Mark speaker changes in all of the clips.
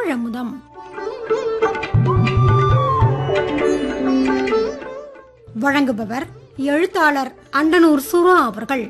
Speaker 1: தமிழமுதம் வழங்குபவர் எழுத்தாளர் அண்டனூர் சுரா அவர்கள்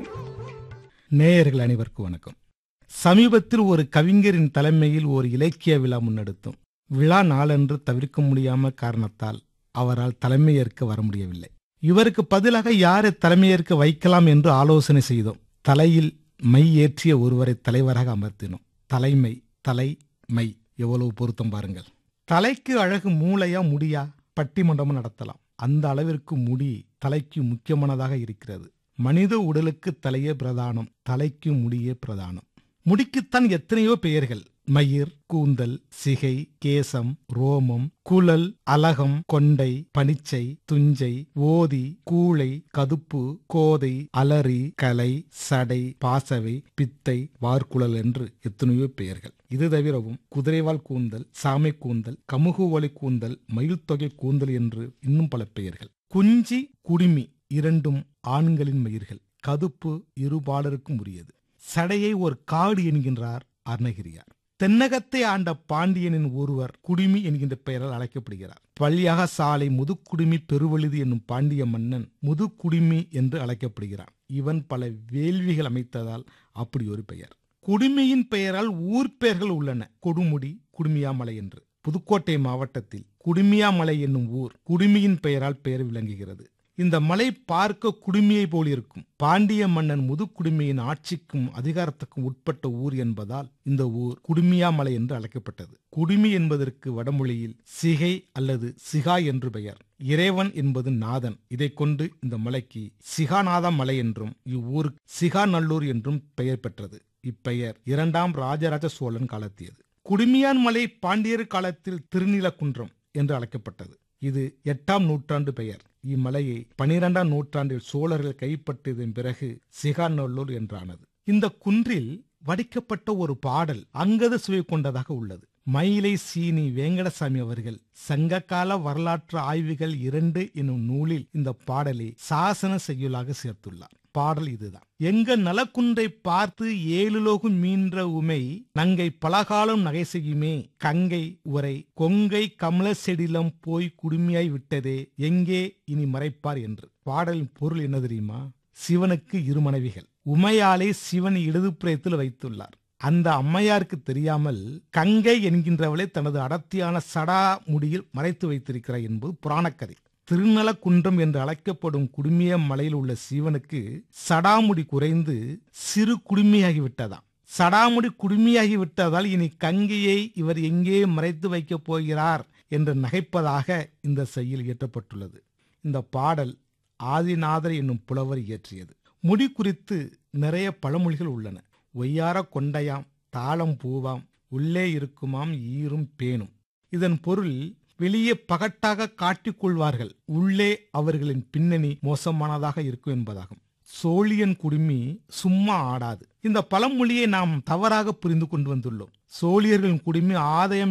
Speaker 2: நேயர்கள் அனைவருக்கும் வணக்கம் சமீபத்தில் ஒரு கவிஞரின் தலைமையில் ஒரு இலக்கிய விழா முன்னெடுத்தோம் விழா நாளன்று தவிர்க்க முடியாம காரணத்தால் அவரால் தலைமையேற்க வர முடியவில்லை இவருக்கு பதிலாக யாரை தலைமையேற்க வைக்கலாம் என்று ஆலோசனை செய்தோம் தலையில் மை ஏற்றிய ஒருவரை தலைவராக அமர்த்தினோம் தலைமை தலை மை எவ்வளவு பொருத்தம் பாருங்கள் தலைக்கு அழகு மூளையா முடியா பட்டிமன்றமும் நடத்தலாம் அந்த அளவிற்கு முடி தலைக்கு முக்கியமானதாக இருக்கிறது மனித உடலுக்கு தலையே பிரதானம் தலைக்கு முடியே பிரதானம் முடிக்குத்தான் எத்தனையோ பெயர்கள் மயிர் கூந்தல் சிகை கேசம் ரோமம் குழல் அலகம் கொண்டை பனிச்சை துஞ்சை ஓதி கூளை கதுப்பு கோதை அலறி கலை சடை பாசவை பித்தை வார்குழல் என்று எத்தனையோ பெயர்கள் இது தவிரவும் குதிரைவால் கூந்தல் சாமை கூந்தல் கமுகு ஒலி கூந்தல் மயில் தொகை கூந்தல் என்று இன்னும் பல பெயர்கள் குஞ்சி குடுமி இரண்டும் ஆண்களின் மயிர்கள் கதுப்பு இருபாலருக்கும் உரியது சடையை ஒரு காடு என்கின்றார் அருணகிரியார் தென்னகத்தை ஆண்ட பாண்டியனின் ஒருவர் குடுமி என்கின்ற பெயரால் அழைக்கப்படுகிறார் பள்ளியாக சாலை முதுக்குடுமி பெருவழுதி என்னும் பாண்டிய மன்னன் முதுக்குடுமி என்று அழைக்கப்படுகிறான் இவன் பல வேள்விகள் அமைத்ததால் அப்படி ஒரு பெயர் குடுமியின் பெயரால் ஊர் பெயர்கள் உள்ளன கொடுமுடி குடுமியாமலை என்று புதுக்கோட்டை மாவட்டத்தில் குடுமியாமலை என்னும் ஊர் குடுமியின் பெயரால் பெயர் விளங்குகிறது இந்த மலை பார்க்க குடுமியை போல் இருக்கும் பாண்டிய மன்னன் முதுக்குடுமியின் ஆட்சிக்கும் அதிகாரத்துக்கும் உட்பட்ட ஊர் என்பதால் இந்த ஊர் குடுமியாமலை என்று அழைக்கப்பட்டது குடுமி என்பதற்கு வடமொழியில் சிகை அல்லது சிகா என்று பெயர் இறைவன் என்பது நாதன் இதை கொண்டு இந்த மலைக்கு சிகாநாத மலை என்றும் இவ்வூருக்கு சிகாநல்லூர் என்றும் பெயர் பெற்றது இப்பெயர் இரண்டாம் ராஜராஜ சோழன் காலத்தியது குடுமியான் மலை பாண்டியர் காலத்தில் திருநிலக்குன்றம் என்று அழைக்கப்பட்டது இது எட்டாம் நூற்றாண்டு பெயர் இம்மலையை பனிரெண்டாம் நூற்றாண்டில் சோழர்கள் கைப்பற்றியதன் பிறகு சிகாநல்லூர் என்றானது இந்த குன்றில் வடிக்கப்பட்ட ஒரு பாடல் அங்கத சுவை கொண்டதாக உள்ளது மயிலை சீனி வேங்கடசாமி அவர்கள் சங்ககால வரலாற்று ஆய்வுகள் இரண்டு எனும் நூலில் இந்த பாடலை சாசன செய்யுளாக சேர்த்துள்ளார் பாடல் இதுதான் எங்க நலக்குன்றை பார்த்து ஏழுலோகும் மீன்ற உமை நங்கை பலகாலம் நகை செய்யுமே கங்கை உரை கொங்கை கமல செடிலம் போய் குடுமையாய் விட்டதே எங்கே இனி மறைப்பார் என்று பாடலின் பொருள் என்ன தெரியுமா சிவனுக்கு இரு மனைவிகள் உமையாலை சிவன் இடதுப்புறத்தில் வைத்துள்ளார் அந்த அம்மையாருக்கு தெரியாமல் கங்கை என்கின்றவளை தனது அடர்த்தியான சடா முடியில் மறைத்து வைத்திருக்கிறார் என்பது புராணக்கதை திருநலக்குன்றம் என்று அழைக்கப்படும் குடுமிய மலையில் உள்ள சிவனுக்கு சடாமுடி குறைந்து சிறு குடுமியாகி விட்டதாம் சடாமுடி குடுமியாகி விட்டதால் இனி கங்கையை இவர் எங்கே மறைத்து வைக்கப் போகிறார் என்று நகைப்பதாக இந்த செய்யில் இயற்றப்பட்டுள்ளது இந்த பாடல் ஆதிநாதர் என்னும் புலவர் இயற்றியது முடி குறித்து நிறைய பழமொழிகள் உள்ளன ஒய்யார கொண்டையாம் தாளம் பூவாம் உள்ளே இருக்குமாம் ஈரும் பேணும் இதன் பொருள் வெளியே பகட்டாக காட்டிக் கொள்வார்கள் உள்ளே அவர்களின் பின்னணி மோசமானதாக இருக்கும் என்பதாகும் சோழியன் குடுமி சும்மா ஆடாது இந்த பழமொழியை நாம் தவறாக புரிந்து கொண்டு வந்துள்ளோம் சோழியர்களின் குடுமி ஆதாயம்